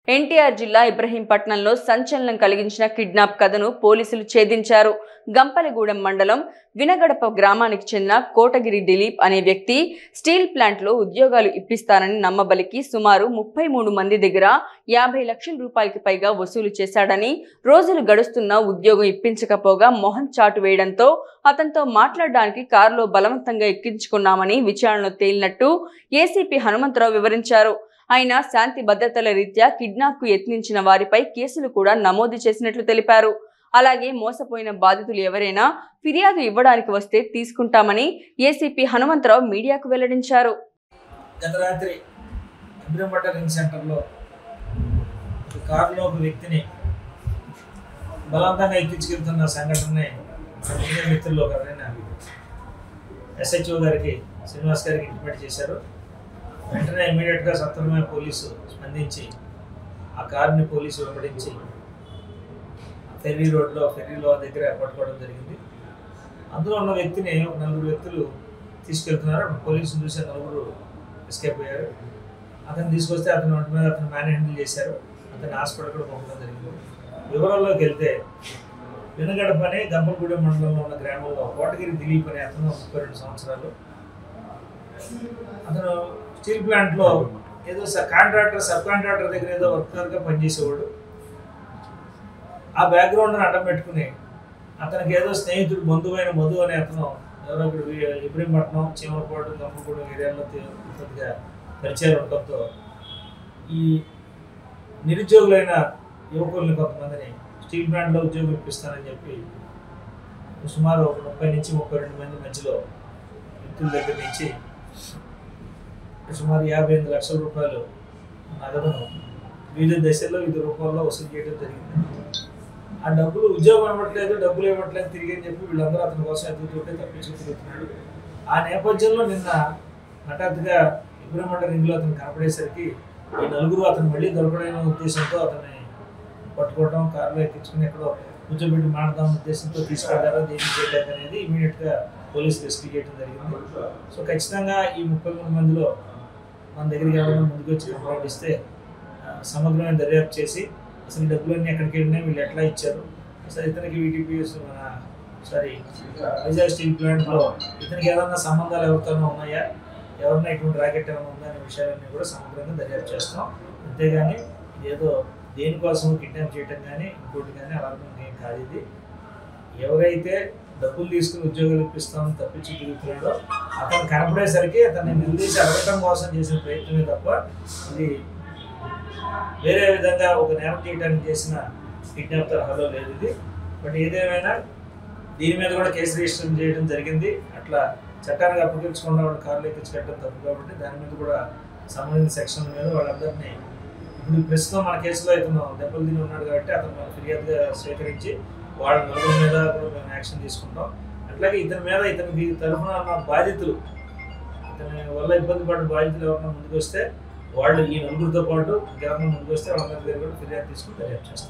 ఎన్టీఆర్ జిల్లా ఇబ్రహీంపట్నంలో సంచలనం కలిగించిన కిడ్నాప్ కథను పోలీసులు ఛేదించారు గంపలగూడెం మండలం వినగడప గ్రామానికి చెందిన కోటగిరి దిలీప్ అనే వ్యక్తి స్టీల్ ప్లాంట్లో ఉద్యోగాలు ఇప్పిస్తానని నమ్మబలికి సుమారు ముప్పై మూడు మంది దగ్గర యాభై లక్షల రూపాయలకి పైగా వసూలు చేశాడని రోజులు గడుస్తున్నా ఉద్యోగం ఇప్పించకపోగా మొహం చాటు వేయడంతో అతనితో మాట్లాడడానికి కారులో బలవంతంగా ఎక్కించుకున్నామని విచారణలో తేలినట్టు ఏసీపీ హనుమంతరావు వివరించారు ఆయన శాంతి భద్రతల రీత్యా కిడ్నాప్ కు యత్నించిన వారిపై కేసులు కూడా నమోదు చేసినట్లు తెలిపారు అలాగే మోసపోయిన బాధితులు ఎవరైనా ఫిర్యాదు ఇవ్వడానికి వస్తే తీసుకుంటామని ఏసీపీ హనుమంతరావు మీడియాకు వెల్లడించారు గత రాత్రి ఇబ్రహంపట్ట రింగ్ సెంటర్లో ఒక కారులో ఒక వ్యక్తిని బలవంతంగా ఎక్కించుకెళ్తున్న సంఘటనని సీనియర్ మిత్రులు ఒకరైన ఎస్హెచ్ఓ గారికి శ్రీనివాస్ గారికి ఇంటిమేట్ చేశారు వెంటనే ఇమీడియట్గా సత్వరమైన పోలీసు స్పందించి ఆ కారుని పోలీసు వెంబడించి ఫెర్రీ రోడ్లో ఫెర్రీలో దగ్గర పట్టుకోవడం జరిగింది అందులో ఉన్న వ్యక్తిని ఒక నలుగురు వ్యక్తులు తీసుకెళ్తున్నారు అప్పుడు పోలీసులు చూసి ఆ నలుగురు ఎస్కేప్ అయ్యారు అతను తీసుకొస్తే అతను ఒంటి మీద అతను మ్యాన్ హ్యాండిల్ చేశారు అతను హాస్పిటల్ కూడా పంపడం జరిగింది వివరాల్లోకి వెళ్తే వినగడప అనే గంపలగూడెం మండలంలో ఉన్న గ్రామంలో కోటగిరి దిలీప్ అనే అతను ముప్పై రెండు సంవత్సరాలు అతను స్టీల్ ప్లాంట్లో ఏదో కాంట్రాక్టర్ సబ్ కాంట్రాక్టర్ దగ్గర ఏదో వర్కర్గా పనిచేసేవాడు ఆ బ్యాక్గ్రౌండ్ని అడ్డం పెట్టుకుని అతనికి ఏదో స్నేహితుడు బంధువైన మధు అనే అతను ఎవరో ఒకడు వి- ఇబ్రహీంపట్నం చీమలపాడు గంపగూడెం ఏరియాలో తి- కొద్దిగా పరిచయాలు ఉండటంతో ఈ నిరుద్యోగులైన యువకుల్ని కొంతమందిని స్టీల్ ప్లాంట్లో ఉద్యోగం ఇప్పిస్తానని చెప్పి సుమారు ఒక ముప్పై నుంచి ముప్పై రెండు మంది మధ్యలో వ్యక్తుల దగ్గర నుంచి సుమారు యాభై ఎనిమిది లక్షల రూపాయలు నగదును వివిధ దశల్లో వివిధ రూపాల్లో వసూలు చేయడం జరిగింది ఆ డబ్బులు ఉద్యోగం ఇవ్వట్లేదు డబ్బులు ఇవ్వట్లేదు తిరిగి అని చెప్పి వీళ్ళందరూ అతని కోసం ఎదుగుతుంటే తప్పించి తిరుగుతున్నాడు ఆ నేపథ్యంలో నిన్న హఠాత్తుగా ఇబ్రహ్మణ రింగ్లో అతను కనపడేసరికి ఈ నలుగురు అతను మళ్ళీ దొరకడైన ఉద్దేశంతో అతన్ని పట్టుకోవడం కారులో ఎక్కించుకుని ఎక్కడో కూర్చోబెట్టి మాడదాం ఉద్దేశంతో తీసుకెళ్లారో దేనికి చేయలేదు అనేది ఇమీడియట్గా పోలీసులు రెస్క్యూ చేయడం జరిగింది సో ఖచ్చితంగా ఈ ముప్పై మూడు మందిలో మన దగ్గరికి ఎవరైనా ముందుకు వచ్చి కంప్లైంట్ ఇస్తే ఆ, సమగ్రమైన దర్యాప్తు చేసి అసలు డబ్బులన్నీ ఎక్కడికి వెళ్ళినాయి వీళ్ళు ఎట్లా ఇచ్చారు అసలు ఇతనికి వీటీపీఎస్ మన సారీ వైజాగ్ స్టీల్ ప్లాంట్లో ఇతనికి ఏదైనా సంబంధాలు ఎవరితోనో ఉన్నాయా ఎవరైనా ఇటువంటి రాకెట్ ఏమైనా ఉందా అనే విషయాలన్నీ కూడా సమగ్రంగా దర్యాప్తు చేస్తాం అంతేగాని ఏదో దేనికోసం కిడ్నాప్ చేయటం కానీ ఇంకోటి కానీ అలాగే ఏం కాదు ఇది ఎవరైతే డబ్బులు తీసుకుని ఉద్యోగాలు ఇప్పిస్తామని తప్పించి తిరుగుతున్నాడో అతను కనపడేసరికి అతన్ని నిలదీసి అడగటం కోసం చేసిన ప్రయత్నమే తప్ప ఇది వేరే విధంగా ఒక నేరం చేయడానికి చేసిన కిడ్నాప్ తరహాలో లేదు ఇది బట్ ఏదేమైనా దీని మీద కూడా కేసు రిజిస్టర్ చేయడం జరిగింది అట్లా చట్టానికి అప్పగించకుండా వాడు కార్లు ఎక్కించుకెళ్ళడం తప్పు కాబట్టి దాని మీద కూడా సంబంధించిన సెక్షన్ మీద వాళ్ళందరినీ ఇప్పుడు ప్రస్తుతం మన కేసులో ఇతను దెబ్బలు తిని ఉన్నాడు కాబట్టి అతను మన ఫిర్యాదుగా స్వీకరించి వాళ్ళ నలుగురి మీద కూడా మేము యాక్షన్ తీసుకుంటాం అట్లాగే ఇతని మీద ఇతనికి తరఫున ఉన్న బాధితులు ఇతని వల్ల ఇబ్బంది పడిన బాధితులు ఎవరైనా ముందుకు వస్తే వాళ్ళు ఈ నలుగురితో పాటు ఎవరైనా ముందుకు వస్తే వాళ్ళందరి దగ్గర కూడా ఫిర్యాదు తీసుకుని దర్యాప్తు చేస్తాం